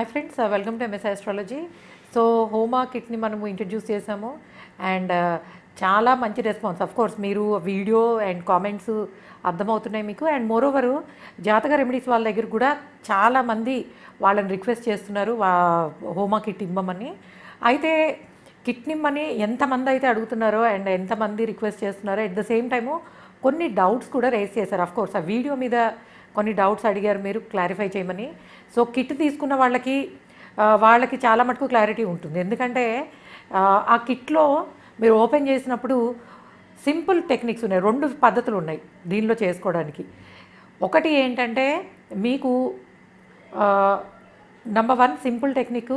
hi friends welcome to MS astrology so homa కిట్ని మనము introduce చేసాము అండ్ చాలా మంచి రెస్పాన్స్ అఫ్ కోర్స్ మీరు వీడియో అండ్ కామెంట్స్ అర్థమవుతున్నాయి మీకు అండ్ మోరోవర్ జాతక రెమెడీస్ వాళ్ళ దగ్గర కూడా చాలామంది వాళ్ళని రిక్వెస్ట్ చేస్తున్నారు వా హోమా కిట్ ఇవ్వమని అయితే కిట్ నిమ్మని ఎంతమంది అయితే అడుగుతున్నారో అండ్ ఎంతమంది రిక్వెస్ట్ చేస్తున్నారో ఎట్ ద సేమ్ టైము కొన్ని డౌట్స్ కూడా రేస్ చేశారు అఫ్ కోర్స్ ఆ వీడియో మీద కొన్ని డౌట్స్ అడిగారు మీరు క్లారిఫై చేయమని సో కిట్ తీసుకున్న వాళ్ళకి ఆ, వాళ్ళకి చాలా మటుకు క్లారిటీ ఉంటుంది ఎందుకంటే ఆ, ఆ కిట్లో మీరు ఓపెన్ చేసినప్పుడు సింపుల్ టెక్నిక్స్ ఉన్నాయి రెండు పద్ధతులు ఉన్నాయి దీనిలో చేసుకోవడానికి ఒకటి ఏంటంటే మీకు నంబర్ వన్ సింపుల్ టెక్నిక్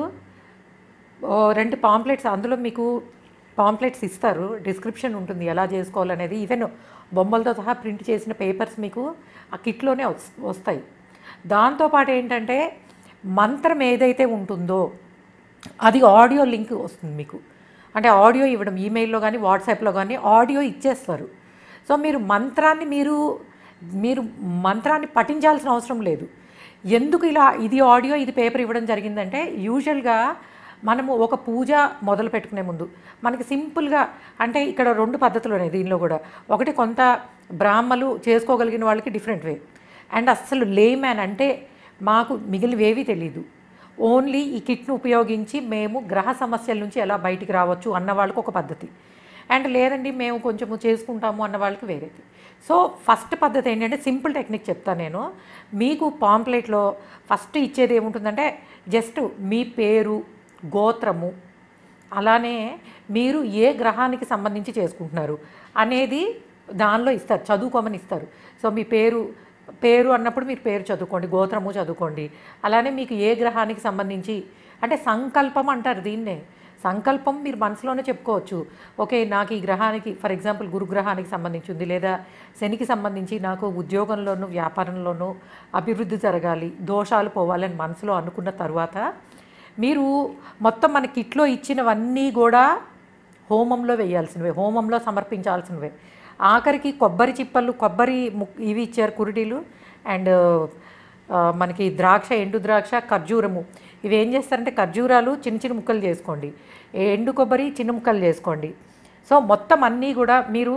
ఓ రెండు పాంప్లెట్స్ అందులో మీకు పాంప్లెట్స్ ఇస్తారు డిస్క్రిప్షన్ ఉంటుంది ఎలా చేసుకోవాలనేది ఈవెన్ బొమ్మలతో సహా ప్రింట్ చేసిన పేపర్స్ మీకు ఆ కిట్లోనే వస్- వస్తాయి దాంతోపాటు ఏంటంటే మంత్రం ఏదైతే ఉంటుందో అది ఆడియో లింక్ వస్తుంది మీకు అంటే ఆడియో ఇవ్వడం ఈమెయిల్లో కానీ వాట్సాప్లో కానీ ఆడియో ఇచ్చేస్తారు సో మీరు మంత్రాన్ని మీరు మీరు మంత్రాన్ని పఠించాల్సిన అవసరం లేదు ఎందుకు ఇలా ఇది ఆడియో ఇది పేపర్ ఇవ్వడం జరిగిందంటే యూజువల్గా మనము ఒక పూజ మొదలు పెట్టుకునే ముందు మనకి సింపుల్గా అంటే ఇక్కడ రెండు పద్ధతులు ఉన్నాయి దీనిలో కూడా ఒకటి కొంత బ్రాహ్మలు చేసుకోగలిగిన వాళ్ళకి డిఫరెంట్ వే అండ్ అస్సలు లేమ్యాన్ అంటే మాకు మిగిలివేవి తెలీదు ఓన్లీ ఈ కిట్ను ఉపయోగించి మేము గ్రహ సమస్యల నుంచి ఎలా బయటికి రావచ్చు అన్న వాళ్ళకి ఒక పద్ధతి అండ్ లేదండి మేము కొంచెము చేసుకుంటాము అన్న వాళ్ళకి వేరేది సో ఫస్ట్ పద్ధతి ఏంటంటే సింపుల్ టెక్నిక్ చెప్తాను నేను మీకు పాంప్లెట్లో ఫస్ట్ ఇచ్చేది ఏముంటుందంటే జస్ట్ మీ పేరు గోత్రము అలానే మీరు ఏ గ్రహానికి సంబంధించి చేసుకుంటున్నారు అనేది దానిలో ఇస్తారు చదువుకోమని ఇస్తారు సో మీ పేరు పేరు అన్నప్పుడు మీరు పేరు చదువుకోండి గోత్రము చదువుకోండి అలానే మీకు ఏ గ్రహానికి సంబంధించి అంటే సంకల్పం అంటారు దీన్నే సంకల్పం మీరు మనసులోనే చెప్పుకోవచ్చు ఓకే నాకు ఈ గ్రహానికి ఫర్ ఎగ్జాంపుల్ గురుగ్రహానికి సంబంధించి ఉంది లేదా శనికి సంబంధించి నాకు ఉద్యోగంలోనూ వ్యాపారంలోనూ అభివృద్ధి జరగాలి దోషాలు పోవాలని మనసులో అనుకున్న తర్వాత మీరు మొత్తం మన కిట్లో ఇచ్చినవన్నీ కూడా హోమంలో వేయాల్సినవే హోమంలో సమర్పించాల్సినవే ఆఖరికి కొబ్బరి చిప్పలు కొబ్బరి ముక్ ఇవి ఇచ్చారు కురిడీలు అండ్ ఆ, మనకి ద్రాక్ష ఎండు ద్రాక్ష ఖర్జూరము ఇవి ఏం చేస్తారంటే ఖర్జూరాలు చిన్న చిన్న ముక్కలు చేసుకోండి ఎండు కొబ్బరి చిన్న ముక్కలు చేసుకోండి సో మొత్తం అన్నీ కూడా మీరు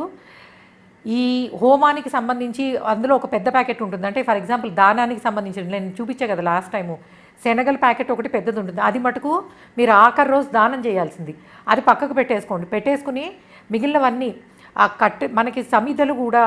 ఈ హోమానికి సంబంధించి అందులో ఒక పెద్ద ప్యాకెట్ ఉంటుంది అంటే ఫర్ ఎగ్జాంపుల్ దానానికి సంబంధించి నేను చూపించా కదా లాస్ట్ టైము శనగల ప్యాకెట్ ఒకటి పెద్దది ఉంటుంది అది మటుకు మీరు ఆఖరి రోజు దానం చేయాల్సింది అది పక్కకు పెట్టేసుకోండి పెట్టేసుకుని మిగిలినవన్నీ ఆ కట్ మనకి సమిధలు కూడా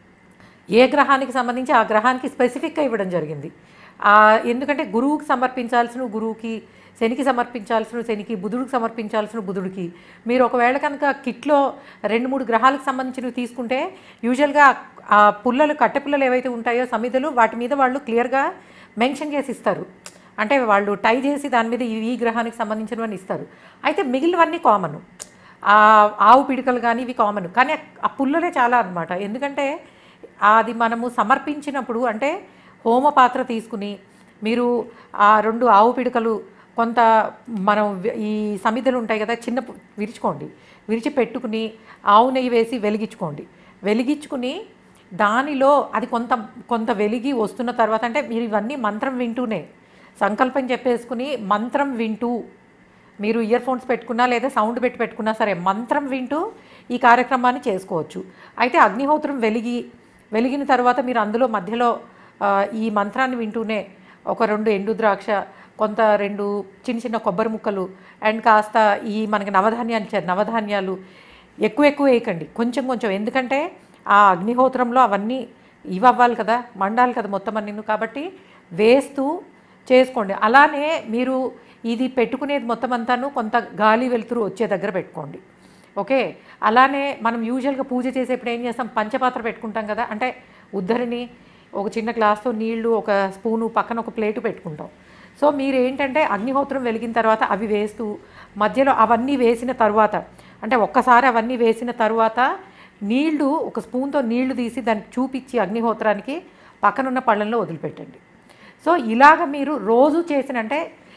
ఏ గ్రహానికి సంబంధించి ఆ గ్రహానికి స్పెసిఫిక్గా ఇవ్వడం జరిగింది ఆ, ఎందుకంటే గురువుకి సమర్పించాల్సిన గురువుకి శనికి సమర్పించాల్సిన శనికి బుధుడికి సమర్పించాల్సిన బుధుడికి మీరు ఒకవేళ కనుక కిట్లో రెండు మూడు గ్రహాలకు సంబంధించినవి తీసుకుంటే యూజువల్గా ఆ పుల్లలు కట్టె పుల్లలు ఏవైతే ఉంటాయో సమిధలు వాటి మీద వాళ్ళు క్లియర్గా మెన్షన్ చేసి ఇస్తారు అంటే వాళ్ళు టై చేసి దాని మీద ఇవి ఈ గ్రహానికి సంబంధించినవని ఇస్తారు అయితే మిగిలినవన్నీ కామన్ ఆ ఆవు పిడికలు కానీ ఇవి కామన్ కానీ ఆ పుల్లలే చాలా అన్నమాట ఎందుకంటే అది మనము సమర్పించినప్పుడు అంటే హోమ పాత్ర తీసుకుని మీరు ఆ రెండు ఆవు పిడకలు కొంత మనం వి- ఈ సమిధలు ఉంటాయి కదా చిన్న పు- విరుచుకోండి విరిచి పెట్టుకుని ఆవు నెయ్యి వేసి వెలిగించుకోండి వెలిగించుకుని దానిలో అది కొంత కొంత వెలిగి వస్తున్న తర్వాత అంటే మీరు ఇవన్నీ మంత్రం వింటూనే సంకల్పం చెప్పేసుకుని మంత్రం వింటూ మీరు ఇయర్ ఫోన్స్ పెట్టుకున్నా లేదా సౌండ్ పెట్టి పెట్టుకున్నా సరే మంత్రం వింటూ ఈ కార్యక్రమాన్ని చేసుకోవచ్చు అయితే అగ్నిహోత్రం వెలిగి వెలిగిన తర్వాత మీరు అందులో మధ్యలో ఆ, ఈ మంత్రాన్ని వింటూనే ఒక రెండు ఎండు ద్రాక్ష కొంత రెండు చిన్న చిన్న కొబ్బరి ముక్కలు అండ్ కాస్త ఈ మనకి నవధాన్యాలు ఇచ్చారు నవధాన్యాలు ఎక్కువ ఎక్కువ వేయకండి కొంచెం కొంచెం ఎందుకంటే ఆ అగ్నిహోత్రంలో అవన్నీ ఇవి అవ్వాలి కదా మండాలి కదా మొత్తం అన్ని కాబట్టి వేస్తూ చేసుకోండి అలానే మీరు ఇది పెట్టుకునేది మొత్తం అంతాను కొంత గాలి వెలుతురు వచ్చే దగ్గర పెట్టుకోండి ఓకే అలానే మనం యూజువల్గా పూజ చేసేప్పుడు ఏం చేస్తాం పంచపాత్ర పెట్టుకుంటాం కదా అంటే ఉద్ధరిని ఒక చిన్న గ్లాస్తో నీళ్లు ఒక స్పూను పక్కన ఒక ప్లేటు పెట్టుకుంటాం సో మీరు ఏంటంటే అగ్నిహోత్రం వెలిగిన తర్వాత అవి వేస్తూ మధ్యలో అవన్నీ వేసిన తర్వాత అంటే ఒక్కసారి అవన్నీ వేసిన తర్వాత నీళ్లు ఒక స్పూన్తో నీళ్లు తీసి దాన్ని చూపించి అగ్నిహోత్రానికి పక్కనున్న పళ్ళల్లో వదిలిపెట్టండి సో ఇలాగ మీరు రోజు చేసిన అంటే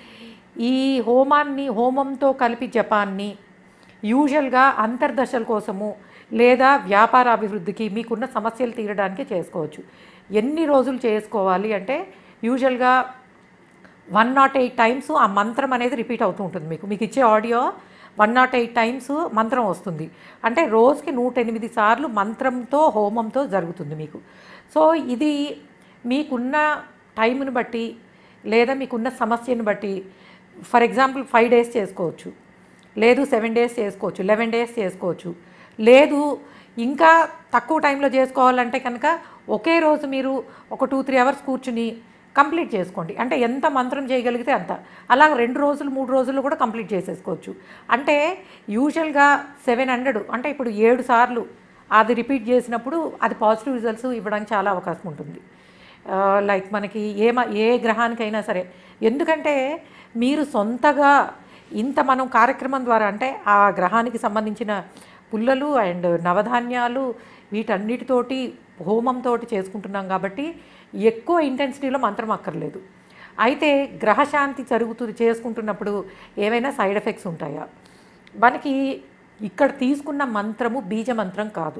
ఈ హోమాన్ని హోమంతో కలిపి జపాన్ని యూజువల్గా అంతర్దశల కోసము లేదా వ్యాపార అభివృద్ధికి మీకున్న సమస్యలు తీరడానికి చేసుకోవచ్చు ఎన్ని రోజులు చేసుకోవాలి అంటే యూజువల్గా వన్ నాట్ ఎయిట్ టైమ్స్ ఆ మంత్రం అనేది రిపీట్ అవుతూ ఉంటుంది మీకు మీకు ఇచ్చే audio one nought eight times మంత్రం వస్తుంది అంటే రోజుకి నూట ఎనిమిది సార్లు మంత్రంతో హోమంతో జరుగుతుంది మీకు సో ఇది మీకున్న టైంని బట్టి లేదా మీకున్న సమస్యను బట్టి ఫర్ ఎగ్జాంపుల్ ఫైవ్ డేస్ చేసుకోవచ్చు లేదు సెవెన్ డేస్ చేసుకోవచ్చు లెవెన్ డేస్ చేసుకోవచ్చు లేదు ఇంకా తక్కువ టైంలో చేసుకోవాలంటే కనుక ఒకే రోజు మీరు ఒక టూ త్రీ అవర్స్ కూర్చుని కంప్లీట్ చేసుకోండి అంటే ఎంత మంత్రం చేయగలిగితే అంత అలా రెండు రోజులు మూడు రోజులు కూడా కంప్లీట్ చేసేసుకోవచ్చు అంటే యూజువల్గా సెవెన్ హండ్రెడ్ అంటే ఇప్పుడు ఏడు సార్లు అది రిపీట్ చేసినప్పుడు అది పాజిటివ్ రిజల్ట్స్ ఇవ్వడానికి చాలా అవకాశం ఉంటుంది లైక్ మనకి ఏ మ- ఏ గ్రహానికైనా సరే ఎందుకంటే మీరు సొంతగా ఇంత మనం కార్యక్రమం ద్వారా అంటే ఆ గ్రహానికి సంబంధించిన పుల్లలు అండ్ నవధాన్యాలు వీటన్నిటితోటి హోమంతో చేసుకుంటున్నాం కాబట్టి ఎక్కువ ఇంటెన్సిటీలో మంత్రం అక్కర్లేదు అయితే గ్రహశాంతి జరుగుతుంది చేసుకుంటున్నప్పుడు ఏవైనా సైడ్ ఎఫెక్ట్స్ ఉంటాయా మనకి ఇక్కడ తీసుకున్న మంత్రము బీజ మంత్రం కాదు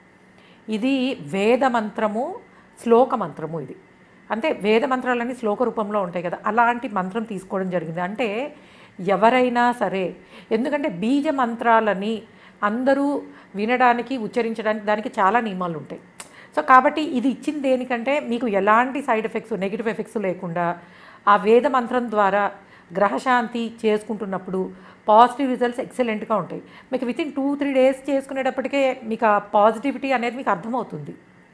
ఇది వేద మంత్రము శ్లోక మంత్రము ఇది అంటే వేద మంత్రాలన్నీ శ్లోక రూపంలో ఉంటాయి కదా అలాంటి మంత్రం తీసుకోవడం జరిగింది అంటే ఎవరైనా సరే ఎందుకంటే బీజ మంత్రాలని అందరూ వినడానికి ఉచ్చరించడానికి దానికి చాలా నియమాలు ఉంటాయి సో కాబట్టి ఇది ఇచ్చింది దేనికంటే మీకు ఎలాంటి సైడ్ ఎఫెక్ట్స్ నెగిటివ్ ఎఫెక్ట్స్ లేకుండా ఆ వేద మంత్రం ద్వారా గ్రహశాంతి చేసుకుంటున్నప్పుడు పాజిటివ్ రిజల్ట్స్ ఎక్సలెంట్గా ఉంటాయి మీకు within two three days చేసుకునేటప్పటికే మీకు ఆ పాజిటివిటీ అనేది మీకు అర్థమవుతుంది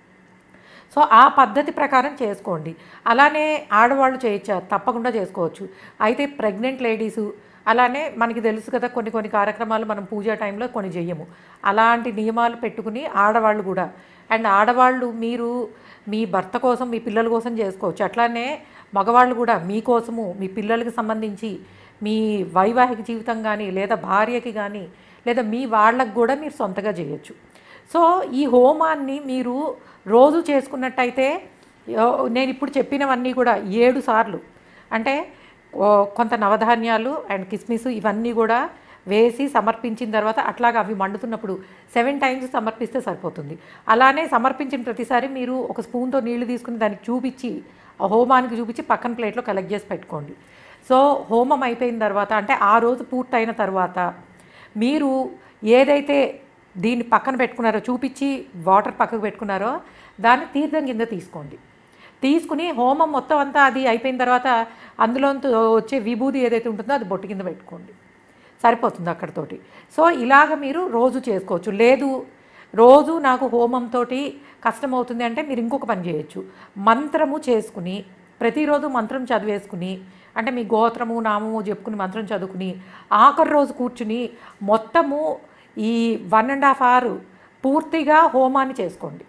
సో ఆ పద్ధతి ప్రకారం చేసుకోండి అలానే ఆడవాళ్ళు చేయొచ్చా తప్పకుండా చేసుకోవచ్చు అయితే ప్రెగ్నెంట్ లేడీసు అలానే మనకి తెలుసు కదా కొన్ని కొన్ని కార్యక్రమాలు మనం పూజా టైంలో కొన్ని చెయ్యము అలాంటి నియమాలు పెట్టుకుని ఆడవాళ్ళు కూడా అండ్ ఆడవాళ్ళు మీరు మీ భర్త కోసం మీ పిల్లల కోసం చేసుకోవచ్చు అట్లానే మగవాళ్ళు కూడా మీకోసము మీ పిల్లలకి సంబంధించి మీ వైవాహిక జీవితం కానీ లేదా భార్యకి కానీ లేదా మీ వాళ్ళకు కూడా మీరు సొంతగా చేయొచ్చు సో ఈ హోమాన్ని మీరు రోజు చేసుకున్నట్టయితే యో- నేను ఇప్పుడు చెప్పినవన్నీ కూడా ఏడు సార్లు అంటే ఓ, కొంత నవధాన్యాలు అండ్ కిస్మిస్ ఇవన్నీ కూడా వేసి సమర్పించిన తర్వాత అట్లాగా అవి మండుతున్నప్పుడు సెవెన్ టైమ్స్ సమర్పిస్తే సరిపోతుంది అలానే సమర్పించిన ప్రతిసారి మీరు ఒక స్పూన్తో నీళ్లు తీసుకుని దానికి చూపించి ఆ హోమానికి చూపించి పక్కన ప్లేట్లో కలెక్ట్ చేసి పెట్టుకోండి సో హోమం అయిపోయిన తర్వాత అంటే ఆ రోజు పూర్తయిన తర్వాత మీరు ఏదైతే దీన్ని పక్కన పెట్టుకున్నారో చూపించి వాటర్ పక్కకు పెట్టుకున్నారో దాన్ని తీర్థం కింద తీసుకోండి తీసుకుని హోమం మొత్తం అంతా అది అయిపోయిన తర్వాత అందులో వచ్చే విభూది ఏదైతే ఉంటుందో అది బొట్టు కింద పెట్టుకోండి సరిపోతుంది అక్కడతోటి సో ఇలాగ మీరు రోజు చేసుకోవచ్చు లేదు రోజు నాకు హోమంతో కష్టమవుతుంది అంటే మీరు ఇంకొక పని చేయొచ్చు మంత్రము చేసుకుని ప్రతిరోజు మంత్రం చదివేసుకుని అంటే మీ గోత్రము నామము చెప్పుకుని మంత్రం చదువుకుని ఆఖరి రోజు కూర్చుని మొత్తము ఈ వన్ అండ్ హాఫ్ అవర్ పూర్తిగా హోమాన్ని చేసుకోండి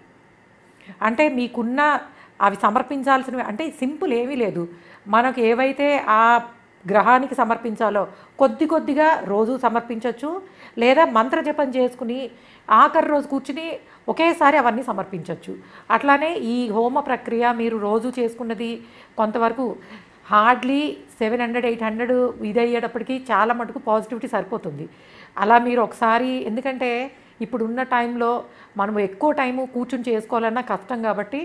అంటే మీకున్న అవి సమర్పించాల్సినవి అంటే సింపుల్ ఏమీ లేదు మనకు ఏవైతే ఆ గ్రహానికి సమర్పించాలో కొద్ది కొద్దిగా రోజు సమర్పించవచ్చు లేదా మంత్రజపం చేసుకుని ఆఖరి రోజు కూర్చుని ఒకేసారి అవన్నీ సమర్పించవచ్చు అట్లానే ఈ హోమ ప్రక్రియ మీరు రోజు చేసుకున్నది కొంతవరకు hardly seven hundred eight hundred ఇది అయ్యేటప్పటికి చాలా మటుకు పాజిటివిటీ సరిపోతుంది అలా మీరు ఒకసారి ఎందుకంటే ఇప్పుడున్న టైంలో మనం ఎక్కువ టైము కూర్చుని చేసుకోవాలన్నా కష్టం కాబట్టి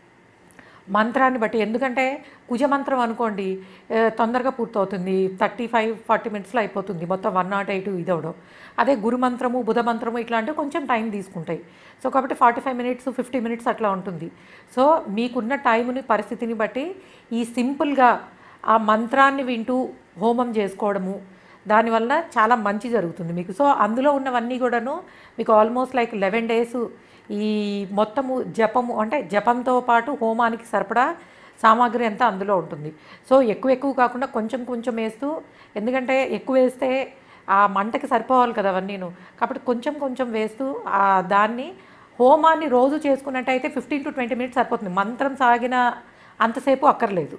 మంత్రాన్ని బట్టి ఎందుకంటే కుజ మంత్రం అనుకోండి ఆ, తొందరగా పూర్తవుతుంది థర్టీ ఫైవ్ ఫార్టీ మినిట్స్లో అయిపోతుంది మొత్తం వన్ నాట్ ఎయిట్ ఇది అవడం అదే గురు మంత్రము బుధ మంత్రము ఇట్లాంటివి కొంచెం టైం తీసుకుంటాయి సో కాబట్టి forty five minutes fifty minutes అట్లా ఉంటుంది సో మీకున్న టైంని పరిస్థితిని బట్టి ఈ సింపుల్గా ఆ మంత్రాన్ని వింటూ హోమం చేసుకోవడము దానివల్ల చాలా మంచి జరుగుతుంది మీకు సో అందులో ఉన్నవన్నీ కూడాను మీకు ఆల్మోస్ట్ లైక్ లెవెన్ డేస్ ఈ మొత్తము జపము అంటే జపంతో పాటు హోమానికి సరిపడా సామాగ్రి అంతా అందులో ఉంటుంది సో ఎక్కువ ఎక్కువ కాకుండా కొంచెం కొంచెం వేస్తూ ఎందుకంటే ఎక్కువ వేస్తే ఆ మంటకి సరిపోవాలి కదా అవన్నీను కాబట్టి కొంచెం కొంచెం వేస్తూ ఆ దాన్ని హోమాన్ని రోజు చేసుకున్నట్టయితే ఫిఫ్టీన్ టు ట్వంటీ మినిట్స్ సరిపోతుంది మంత్రం సాగిన అంతసేపు అక్కర్లేదు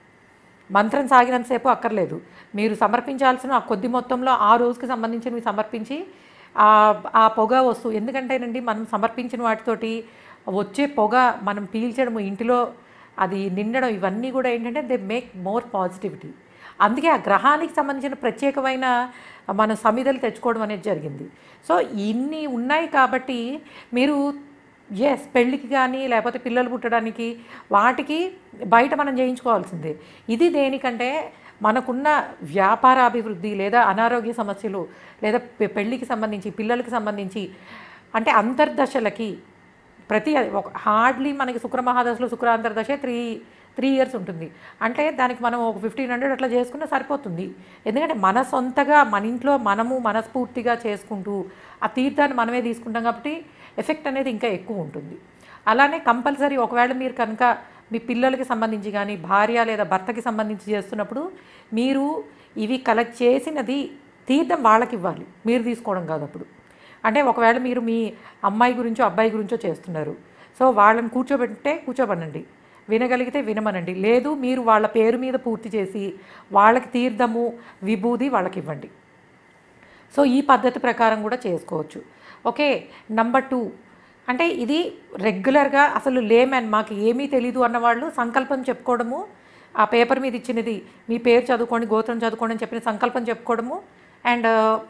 మంత్రం సాగినంతసేపు అక్కర్లేదు మీరు సమర్పించాల్సిన ఆ కొద్ది మొత్తంలో ఆ రోజుకి సంబంధించినవి సమర్పించి ఆ ఆ పొగ వస్తువు ఎందుకంటేనండి మనం సమర్పించిన వాటితోటి వచ్చే పొగ మనం పీల్చడం ఇంటిలో అది నిండడం ఇవన్నీ కూడా ఏంటంటే దే మేక్ మోర్ పాజిటివిటీ అందుకే ఆ గ్రహానికి సంబంధించిన ప్రత్యేకమైన మన సమిధలు తెచ్చుకోవడం అనేది జరిగింది సో ఇన్ని ఉన్నాయి కాబట్టి మీరు ఎస్ పెళ్ళికి కానీ లేకపోతే పిల్లలు పుట్టడానికి వాటికి బయట మనం చేయించుకోవాల్సిందే ఇది దేనికంటే మనకున్న వ్యాపార అభివృద్ధి లేదా అనారోగ్య సమస్యలు లేదా పె- పెళ్ళికి సంబంధించి పిల్లలకి సంబంధించి అంటే అంతర్దశలకి ప్రతి ఒక హార్డ్లీ మనకి శుక్రమహాదశలో శుక్రాంతర్దశ త్రీ త్రీ ఇయర్స్ ఉంటుంది అంటే దానికి మనం ఒక ఫిఫ్టీన్ హండ్రెడ్ అట్లా చేసుకున్నా సరిపోతుంది ఎందుకంటే మన సొంతగా మన ఇంట్లో మనము మనస్ఫూర్తిగా చేసుకుంటూ ఆ తీర్థాన్ని మనమే తీసుకుంటాం కాబట్టి ఎఫెక్ట్ అనేది ఇంకా ఎక్కువ ఉంటుంది అలానే కంపల్సరీ ఒకవేళ మీరు కనుక మీ పిల్లలకి సంబంధించి కానీ భార్య లేదా భర్తకి సంబంధించి చేస్తున్నప్పుడు మీరు ఇవి కలెక్ట్ చేసినది తీర్థం వాళ్ళకి ఇవ్వాలి మీరు తీసుకోవడం కాదు అప్పుడు అంటే ఒకవేళ మీరు మీ అమ్మాయి గురించో అబ్బాయి గురించో చేస్తున్నారు సో వాళ్ళని కూర్చోబెట్టే కూర్చోబనండి వినగలిగితే వినమనండి లేదు మీరు వాళ్ళ పేరు మీద పూర్తి చేసి వాళ్ళకి తీర్థము విభూది వాళ్ళకి ఇవ్వండి సో ఈ పద్ధతి ప్రకారం కూడా చేసుకోవచ్చు ఓకే నంబర్ టూ అంటే ఇది రెగ్యులర్గా అసలు లేమన్ మాకు ఏమీ తెలీదు అన్నవాళ్ళు సంకల్పం చెప్పుకోవడము ఆ పేపర్ మీద ఇచ్చినది మీ పేరు చదువుకోండి గోత్రం చదువుకోండి అని చెప్పిన సంకల్పం చెప్పుకోవడము అండ్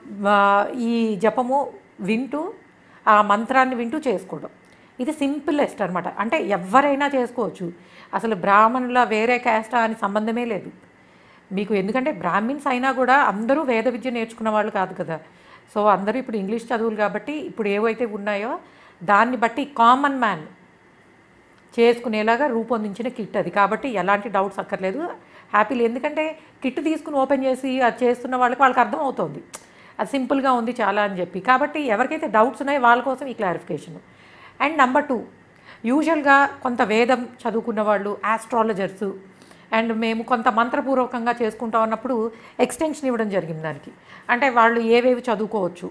ఈ జపము వింటూ ఆ మంత్రాన్ని వింటూ చేసుకోవడం ఇది సింపులెస్ట్ అనమాట అంటే ఎవరైనా చేసుకోవచ్చు అసలు బ్రాహ్మణుల వేరే క్యాస్టా అని సంబంధమే లేదు మీకు ఎందుకంటే బ్రాహ్మిన్స్ అయినా కూడా అందరూ వేద విద్య నేర్చుకున్న వాళ్ళు కాదు కదా సో అందరూ ఇప్పుడు ఇంగ్లీష్ చదువులు కాబట్టి ఇప్పుడు ఏవైతే ఉన్నాయో దాన్ని బట్టి కామన్ మ్యాన్ చేసుకునేలాగా రూపొందించిన కిట్ అది కాబట్టి ఎలాంటి డౌట్స్ అక్కర్లేదు హ్యాపీలు ఎందుకంటే కిట్ తీసుకుని ఓపెన్ చేసి అది చేస్తున్న వాళ్ళకి వాళ్ళకి అర్థం అవుతుంది అది సింపుల్గా ఉంది చాలా అని చెప్పి కాబట్టి ఎవరికైతే డౌట్స్ ఉన్నాయో వాళ్ళ కోసం ఈ క్లారిఫికేషన్ అండ్ నెంబర్ టూ యూజువల్గా కొంత వేదం చదువుకున్న వాళ్ళు ఆస్ట్రాలజర్స్ అండ్ మేము కొంత మంత్రపూర్వకంగా చేసుకుంటాం అన్నప్పుడు ఎక్స్టెన్షన్ ఇవ్వడం జరిగింది దానికి అంటే వాళ్ళు ఏవేవి చదువుకోవచ్చు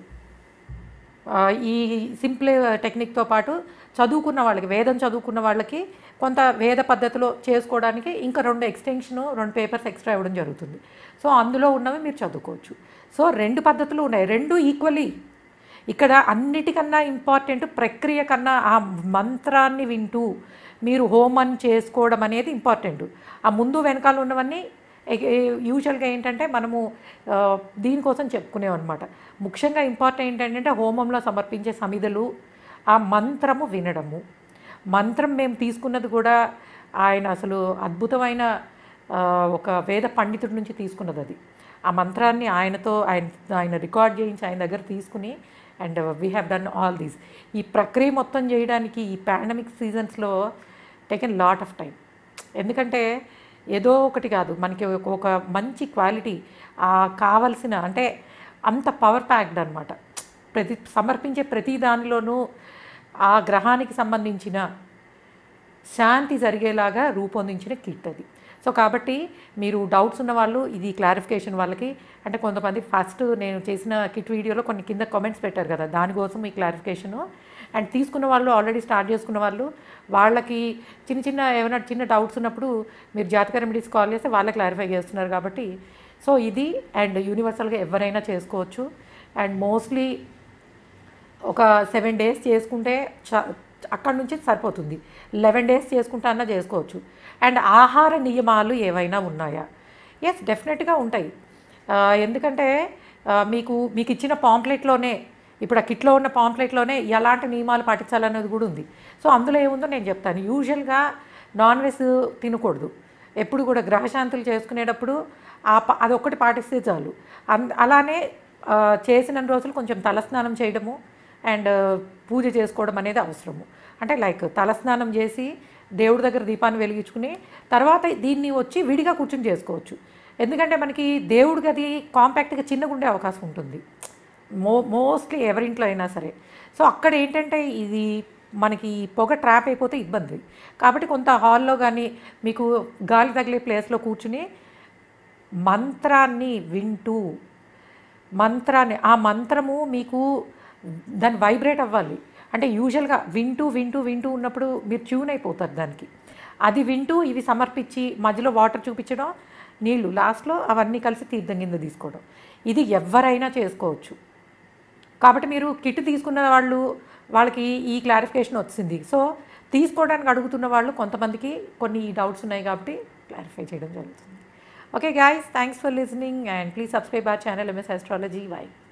ఆ, ఈ సింపుల్ టెక్నిక్తో పాటు చదువుకున్న వాళ్ళకి వేదం చదువుకున్న వాళ్ళకి కొంత వేద పద్ధతిలో చేసుకోవడానికి ఇంకా రెండు ఎక్స్టెన్షన్ రెండు పేపర్స్ ఎక్స్ట్రా ఇవ్వడం జరుగుతుంది సో అందులో ఉన్నవి మీరు చదువుకోవచ్చు సో రెండు పద్ధతులు ఉన్నాయి రెండు ఈక్వలీ ఇక్కడ అన్నిటికన్నా ఇంపార్టెంట్ ప్రక్రియ కన్నా ఆ మంత్రాన్ని వింటూ మీరు హోమం చేసుకోవడం అనేది ఇంపార్టెంట్ ఆ ముందు వెనకాల ఉన్నవన్నీ యూజువల్గా ఏంటంటే మనము ఆ, దీనికోసం చెప్పుకునేవి అనమాట ముఖ్యంగా ఇంపార్టెంట్ ఏంటంటే హోమంలో సమర్పించే సమిధలు ఆ మంత్రము వినడము మంత్రం మేము తీసుకున్నది కూడా ఆయన అసలు అద్భుతమైన ఆ, ఒక వేద పండితుడి నుంచి తీసుకున్నది అది ఆ మంత్రాన్ని ఆయనతో ఆయన ఆయన రికార్డ్ చేయించి ఆయన దగ్గర తీసుకుని and we have done all these ఈ ప్రక్రియ మొత్తం చేయడానికి ఈ పాండమిక్ సీజన్స్లో టేకెన్ లాట్ ఆఫ్ టైం ఎందుకంటే ఏదో ఒకటి కాదు మనకి ఒక- ఒక మంచి క్వాలిటీ ఆ కావలసిన అంటే అంత పవర్ ప్యాక్డ్ అనమాట ప్రతి సమర్పించే ప్రతి దానిలోనూ ఆ గ్రహానికి సంబంధించిన శాంతి జరిగేలాగా రూపొందించిన కిట్ అది సో కాబట్టి మీరు డౌట్స్ ఉన్న వాళ్ళు ఇది క్లారిఫికేషన్ వాళ్ళకి అంటే కొంతమంది ఫస్ట్ నేను చేసిన కిట్ వీడియోలో కొన్ని కింద కామెంట్స్ పెట్టారు కదా దానికోసం ఈ క్లారిఫికేషను అండ్ తీసుకున్న వాళ్ళు ఆల్రెడీ స్టార్ట్ చేసుకున్న వాళ్ళు వాళ్ళకి చిన్న చిన్న ఏమైనా చిన్న డౌట్స్ ఉన్నప్పుడు మీరు జాతక రెమెడీస్ కాల్ చేస్తే వాళ్ళే క్లారిఫై చేస్తున్నారు కాబట్టి సో ఇది అండ్ యూనివర్సల్గా ఎవరైనా చేసుకోవచ్చు అండ్ మోస్ట్లీ ఒక సెవెన్ డేస్ చేసుకుంటే చ అక్కడ నుంచి సరిపోతుంది లెవెన్ డేస్ చేసుకుంటా అన్నా చేసుకోవచ్చు అండ్ ఆహార నియమాలు ఏవైనా ఉన్నాయా ఎస్ డెఫినెట్గా ఉంటాయి ఆ, ఎందుకంటే ఆ, మీకు మీకు ఇచ్చిన పాంప్లెట్లోనే ఇప్పుడు ఆ కిట్లో ఉన్న పాంప్లెట్లోనే ఎలాంటి నియమాలు పాటించాలనేది కూడా ఉంది సో అందులో ఏముందో నేను చెప్తాను యూజువల్గా నాన్ వెజ్ తినకూడదు ఎప్పుడు కూడా గ్రహశాంతులు చేసుకునేటప్పుడు ఆ ప అదొక్కటి పాటిస్తే చాలు అన్ అలానే ఆ, చేసిన రోజులు కొంచెం తలస్నానం చేయడము అండ్ పూజ చేసుకోవడం అనేది అవసరము అంటే లైక్ తలస్నానం చేసి దేవుడి దగ్గర దీపాన్ని వెలిగించుకుని తర్వాత దీన్ని వచ్చి విడిగా కూర్చుని చేసుకోవచ్చు ఎందుకంటే మనకి దేవుడి గది కాంపాక్ట్గా చిన్నగా ఉండే అవకాశం ఉంటుంది మో మోస్ట్లీ ఎవరింట్లో అయినా సరే సో అక్కడ ఏంటంటే ఇది మనకి ఈ పొగ ట్రాప్ అయిపోతే ఇబ్బంది కాబట్టి కొంత హాల్లో కానీ మీకు గాలి తగిలే ప్లేస్లో కూర్చుని మంత్రాన్ని వింటూ మంత్రాన్ని ఆ మంత్రము మీకు దాన్ని వైబ్రేట్ అవ్వాలి అంటే యూజువల్గా వింటూ వింటూ వింటూ ఉన్నప్పుడు మీరు ట్యూన్ అయిపోతారు దానికి అది వింటూ ఇవి సమర్పించి మధ్యలో వాటర్ చూపించడం నీళ్లు లాస్ట్లో అవన్నీ కలిసి తీర్థం కింద తీసుకోవడం ఇది ఎవరైనా చేసుకోవచ్చు కాబట్టి మీరు కిట్ తీసుకున్న వాళ్ళు వాళ్ళకి ఈ క్లారిఫికేషన్ వచ్చింది సో తీసుకోవడానికి అడుగుతున్న వాళ్ళు కొంతమందికి కొన్ని డౌట్స్ ఉన్నాయి కాబట్టి క్లారిఫై చేయడం జరుగుతుంది okay guys thanks for listening and please subscribe our channel MS astrology why